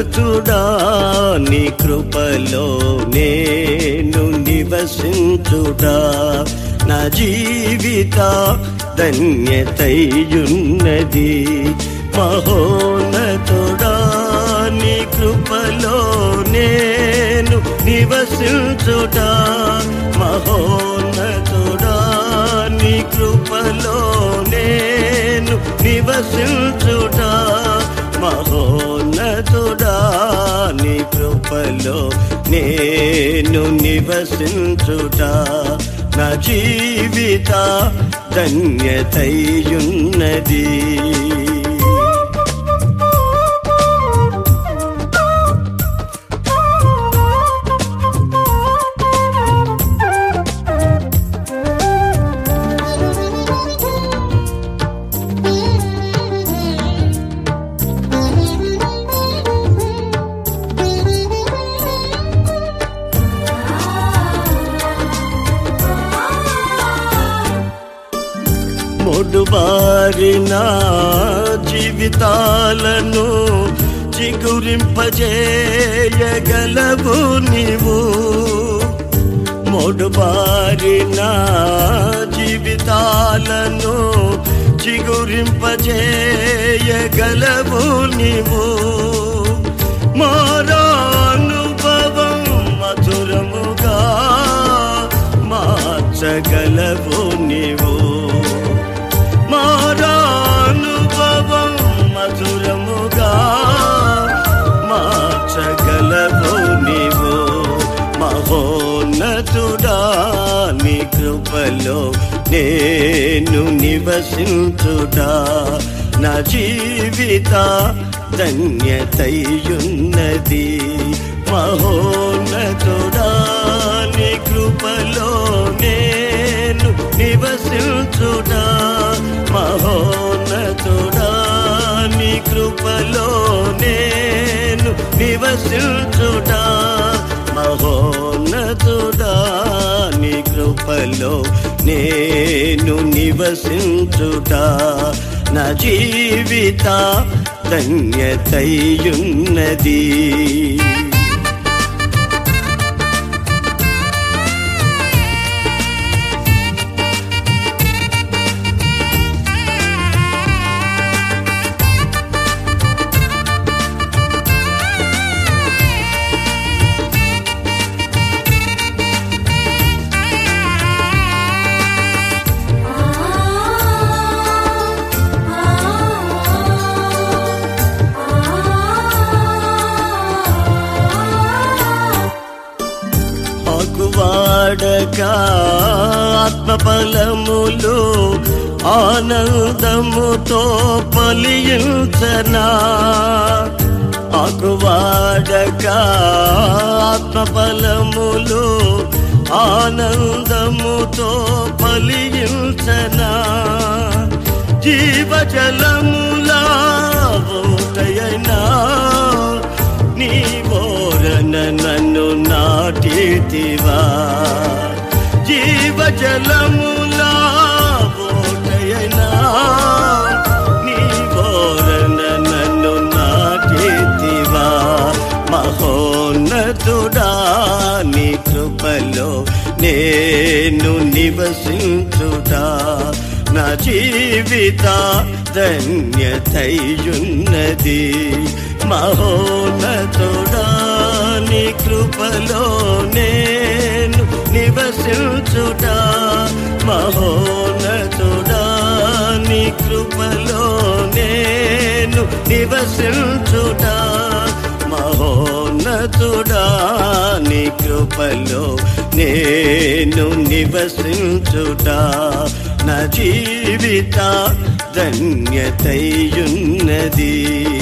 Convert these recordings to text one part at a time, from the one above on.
మహోన్నతుడా నీ కృపలో నేను నివసించుడా నా జీవిత ధన్యతయున్నది మహోన్నతుడా నీ కృపలో నేను నివసించుడా మహోన్నతుడా నీ కృపలో నేను నివసించుడా మహోన్నతుడా నీ కృపలో నేను నివసించుడా నా జీవిత ధన్యతయున్నది మొడుబారిన జీవితాలను చిగురింపజేయగలవు నీవు మొడుబారిన జీవితాలను చిగురింపజేయగలవు నీవు మారానుభవం మధురముగా మార్చగలవు నీవు మారానుభవం మధురముగా మార్చగలవు నీవు మహోన్నతుడా నీ కృపలో నేను నివసించుడా నా జీవిత ధన్యతయున్నది మహోన్నతుడా నీ కృపలో నేను నివసించుడా మహోన్నతుడా నీ కృపలో నేను నివసించుడా మహోన్నతుడా నీ కృపలో నేను నివసించుడా నా జీవిత ధన్యతయున్నది ఆకువాడక ఆత్మఫలములు ఆనందముతో పలియుచనా ఆకువాడక ఆత్మఫలములు ఆనందముతో పలియుచనా జీవజలములా ఓటయనా నీ బోరన నన్ను నాటితివా జీవజలములా ఓటయనా నీ బోరన నన్ను నాటితివా మహోన్నతుడా నీ కృపలో నేను నివసించుడా నా జీవిత ధన్యతయున్నది మహోన్నతుడా నీ కృపలో నేను నివసించుడా మహోన్నతుడా నీ కృపలో నేను నివసించుడా మహోన్నతుడా నీ కృపలో నేను నివసించుడా నా జీవిత ధన్యతయున్నది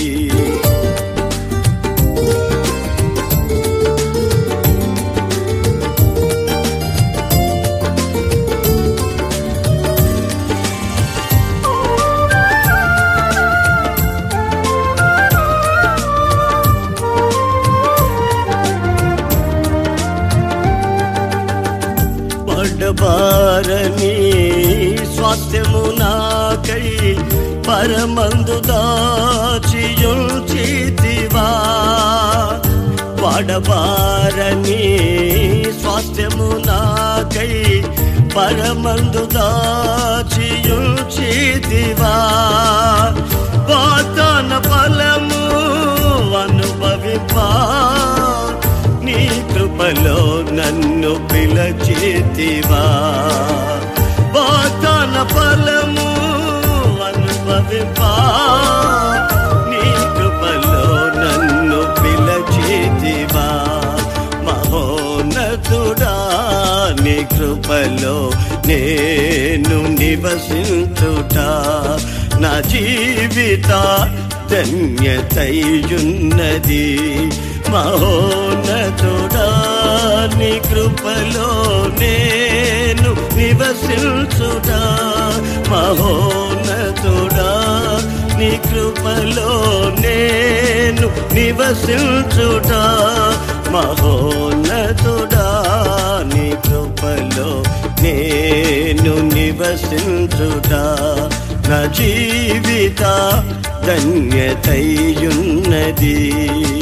పడబారని స్వాస్థ్యము నాకై పరమందు దాచియుంచితివా వాడబారని స్వాస్థ్యము నాకై పరమందు దాచియుచిదివా వాతన ఫలము అనుభవిపా నీ కృపలో నన్ను పిలచితివా వాతన ఫలము అనుభవిపా నీ కృపలో నన్ను పిలచితివా మహోన్నతుడా నీ కృపలో నేను నివసించుట నా జీవిత ధన్యతయున్నది మహోన్నతుడా నీ కృపలో నేను నివసించుట మహోన్నతుడా నీ కృపలో నేను నివసించుట మహోన్నతుడా నీ కృపలో నేను నివసించుట నా జీవిత ధన్యతయున్నది